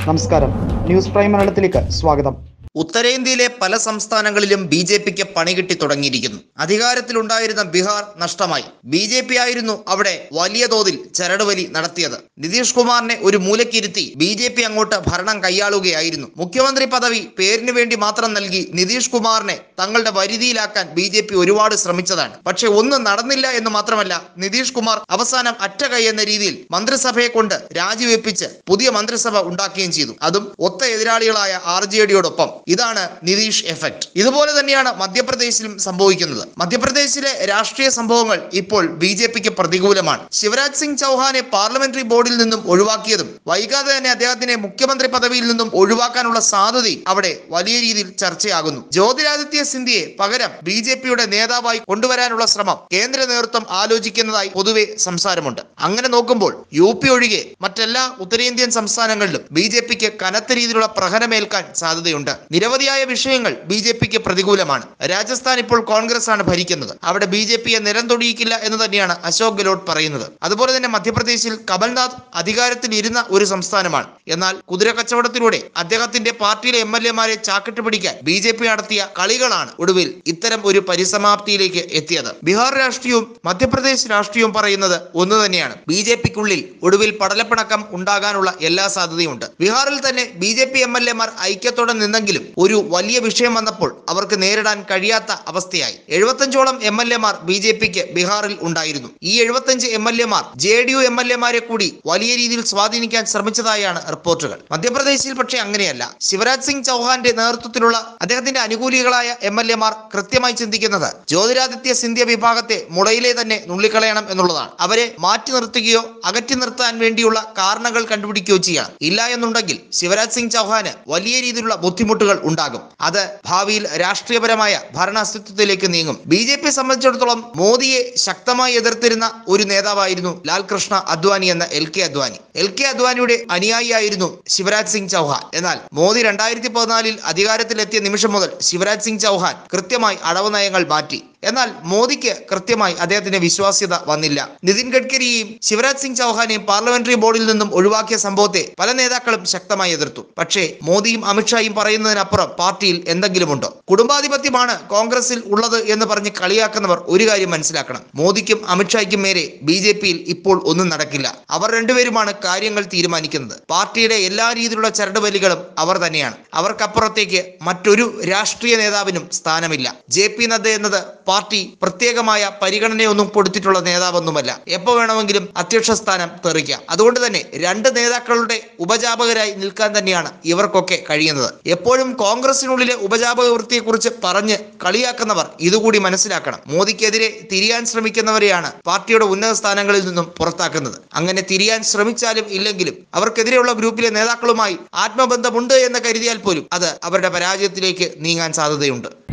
നമസ്കാരം news prime മലയാളത്തിലേക്ക് സ്വാഗതം ഉത്തരേന്ത്യയിലെ പല സംസ്ഥാനങ്ങളിലും ബി ജെ പിക്ക് പണികിട്ടി തുടങ്ങിയിരിക്കുന്നു അധികാരത്തിലുണ്ടായിരുന്ന ബീഹാർ നഷ്ടമായി ബി ജെ പി ആയിരുന്നു അവിടെ വലിയ തോതിൽ ചരടുവലി നടത്തിയത് നിതീഷ് കുമാറിനെ ഒരു മൂലക്കിരുത്തി ബി ജെ പി അങ്ങോട്ട് ഭരണം കൈയാളുകയായിരുന്നു മുഖ്യമന്ത്രി പദവി പേരിന് വേണ്ടി മാത്രം നൽകി നിതീഷ് കുമാറിനെ തങ്ങളുടെ വരുതിയിലാക്കാൻ ബി ജെ പി ഒരുപാട് ശ്രമിച്ചതാണ് പക്ഷെ ഒന്നും നടന്നില്ല എന്ന് മാത്രമല്ല നിതീഷ് കുമാർ അവസാനം അറ്റ കൈ എന്ന രീതിയിൽ മന്ത്രിസഭയെ കൊണ്ട് രാജിവെപ്പിച്ച് പുതിയ മന്ത്രിസഭ ഉണ്ടാക്കുകയും ചെയ്തു അതും ഒത്ത എതിരാളികളായ ആർ ജെ ഡിയോടൊപ്പം ഇതാണ് നിതീഷ് എഫക്ട് ഇതുപോലെ തന്നെയാണ് മധ്യപ്രദേശിലും സംഭവിക്കുന്നത് മധ്യപ്രദേശിലെ രാഷ്ട്രീയ സംഭവങ്ങൾ ഇപ്പോൾ ബി ജെ പിക്ക് പ്രതികൂലമാണ് ശിവരാജ് സിംഗ് ചൗഹാനെ പാർലമെന്ററി ബോർഡിൽ നിന്നും ഒഴിവാക്കിയതും വൈകാതെ തന്നെ അദ്ദേഹത്തിനെ മുഖ്യമന്ത്രി പദവിയിൽ നിന്നും ഒഴിവാക്കാനുള്ള സാധ്യതയും അവിടെ വലിയ രീതിയിൽ ചർച്ചയാകുന്നു ജ്യോതിരാദിത്യ സിന്ധ്യയെ പകരം ബി ജെ പിയുടെ നേതാവായി കൊണ്ടുവരാനുള്ള ശ്രമം കേന്ദ്ര നേതൃത്വം ആലോചിക്കുന്നതായി പൊതുവെ സംസാരമുണ്ട് അങ്ങനെ നോക്കുമ്പോൾ യു പി ഒഴികെ മറ്റെല്ലാ ഉത്തരേന്ത്യൻ സംസ്ഥാനങ്ങളിലും ബി ജെ പിക്ക് കനത്ത രീതിയിലുള്ള പ്രഹരമേൽക്കാൻ സാധ്യതയുണ്ട് നിരവധിയായ വിഷയങ്ങൾ ബി ജെ പിക്ക് പ്രതികൂലമാണ് രാജസ്ഥാൻ ഇപ്പോൾ കോൺഗ്രസ് ആണ് ഭരിക്കുന്നത് അവിടെ ബി ജെ പിയെ നിരം തൊടിയിക്കില്ല എന്ന് തന്നെയാണ് അശോക് ഗെലോട്ട് പറയുന്നത് അതുപോലെ തന്നെ മധ്യപ്രദേശിൽ കമൽനാഥ് അധികാരത്തിൽ ഇരുന്ന ഒരു സംസ്ഥാനമാണ് എന്നാൽ കുതിര കച്ചവടത്തിലൂടെ അദ്ദേഹത്തിന്റെ പാർട്ടിയിലെ എം എൽ എമാരെ ചാക്കിട്ട് പിടിക്കാൻ ബി ജെ പി നടത്തിയ കളികളാണ് ഒടുവിൽ ഇത്തരം ഒരു പരിസമാപ്തിയിലേക്ക് എത്തിയത് ബീഹാർ രാഷ്ട്രീയവും മധ്യപ്രദേശ് രാഷ്ട്രീയവും പറയുന്നത് ഒന്ന് തന്നെയാണ് ബി ജെ പിക്കുള്ളിൽ ഒടുവിൽ പടലപ്പിണക്കം ഉണ്ടാകാനുള്ള എല്ലാ സാധ്യതയുണ്ട് ബീഹാറിൽ തന്നെ B J P M L എമാർ ഐക്യത്തോടെ നിന്നെങ്കിലും ഒരു വലിയ വിഷയം വന്നപ്പോൾ അവർക്ക് നേരിടാൻ കഴിയാത്ത അവസ്ഥയായി എഴുപത്തഞ്ചോളം എം എൽ എമാർ ബി ജെ പിക്ക് ബീഹാറിൽ ഉണ്ടായിരുന്നു ഈ എഴുപത്തഞ്ച് എം എൽ എമാർ J D U M L എമാരെ കൂടി വലിയ രീതിയിൽ സ്വാധീനിക്കാൻ ശ്രമിച്ചതായാണ് റിപ്പോർട്ടുകൾ മധ്യപ്രദേശിൽ പക്ഷേ അങ്ങനെയല്ല ശിവരാജ് സിംഗ് ചൗഹാന്റെ നേതൃത്വത്തിലുള്ള അദ്ദേഹത്തിന്റെ അനുകൂലികളായ എം എൽ എമാർ കൃത്യമായി ചിന്തിക്കുന്നത് ജ്യോതിരാദിത്യ സിന്ധ്യ വിഭാഗത്തെ മുളയിലെ തന്നെ നുള്ളിക്കളയണം എന്നുള്ളതാണ് അവരെ മാറ്റി നിർത്തുകയോ അകറ്റി നിർത്താൻ വേണ്ടിയുള്ള കാരണങ്ങൾ കണ്ടുപിടിക്കുകയോ ചെയ്യണം ഇല്ല എന്നുണ്ടെങ്കിൽ ശിവരാജ് സിംഗ് ചൗഹാന് വലിയ രീതിയിലുള്ള ബുദ്ധിമുട്ടുകൾ ഉണ്ടാകും അത് ഭാവിയിൽ രാഷ്ട്രീയപരമായ ഭരണാസ്തിത്വത്തിലേക്ക് നീങ്ങും ബി ജെ പി സംബന്ധിച്ചിടത്തോളം മോദിയെ ശക്തമായി എതിർത്തിരുന്ന ഒരു നേതാവായിരുന്നു ലാൽ കൃഷ്ണ അദ്വാനി എന്ന L K Advani L K അദ്വാനിയുടെ അനുയായിയായിരുന്നു ശിവരാജ് സിംഗ് ചൗഹാൻ എന്നാൽ മോദി രണ്ടായിരത്തി പതിനാലിൽ അധികാരത്തിലെത്തിയ നിമിഷം മുതൽ ശിവരാജ് സിംഗ് ചൗഹാൻ കൃത്യമായി അടവ് നയങ്ങൾ മാറ്റി എന്നാൽ മോദിക്ക് കൃത്യമായി അദ്ദേഹത്തിന്റെ വിശ്വാസ്യത വന്നില്ല നിതിൻ ഗഡ്കരിയെയും ശിവരാജ് സിംഗ് ചൗഹാനെയും പാർലമെന്ററി ബോർഡിൽ നിന്നും ഒഴിവാക്കിയ സംഭവത്തെ പല നേതാക്കളും ശക്തമായി എതിർത്തു പക്ഷേ മോദിയും അമിത്ഷായും പറയുന്നതിനപ്പുറം പാർട്ടിയിൽ എന്തെങ്കിലുമുണ്ടോ കുടുംബാധിപത്യമാണ് കോൺഗ്രസിൽ ഉള്ളത് എന്ന് പറഞ്ഞ് കളിയാക്കുന്നവർ ഒരു കാര്യം മനസ്സിലാക്കണം മോദിക്കും അമിത്ഷായ്ക്കും മേരെ ബി ജെ പിയിൽ ഇപ്പോൾ ഒന്നും നടക്കില്ല അവർ രണ്ടുപേരുമാണ് കാര്യങ്ങൾ തീരുമാനിക്കുന്നത് പാർട്ടിയുടെ എല്ലാ രീതിയിലുള്ള ചരടുവലികളും അവർ തന്നെയാണ് അവർക്കപ്പുറത്തേക്ക് മറ്റൊരു രാഷ്ട്രീയ നേതാവിനും സ്ഥാനമില്ല ജെ പി നദ്ദ എന്നത് പാർട്ടി പ്രത്യേകമായ പരിഗണനയൊന്നും കൊടുത്തിട്ടുള്ള നേതാവൊന്നുമല്ല എപ്പോ വേണമെങ്കിലും അധ്യക്ഷ സ്ഥാനം തെറിക്കാം അതുകൊണ്ട് തന്നെ രണ്ട് നേതാക്കളുടെ ഉപജാപകരായി നിൽക്കാൻ തന്നെയാണ് ഇവർക്കൊക്കെ കഴിയുന്നത് എപ്പോഴും കോൺഗ്രസിനുള്ളിലെ ഉപജാപക വൃത്തിയെക്കുറിച്ച് പറഞ്ഞ് കളിയാക്കുന്നവർ ഇതുകൂടി മനസ്സിലാക്കണം മോദിക്കെതിരെ തിരിയാൻ ശ്രമിക്കുന്നവരെയാണ് പാർട്ടിയുടെ ഉന്നത സ്ഥാനങ്ങളിൽ നിന്നും പുറത്താക്കുന്നത് അങ്ങനെ തിരിയാൻ ശ്രമിച്ചാലും ഇല്ലെങ്കിലും അവർക്കെതിരെയുള്ള ഗ്രൂപ്പിലെ നേതാക്കളുമായി ആത്മബന്ധമുണ്ട് എന്ന് കരുതിയാൽ പോലും അത് അവരുടെ പരാജയത്തിലേക്ക് നീങ്ങാൻ സാധ്യതയുണ്ട്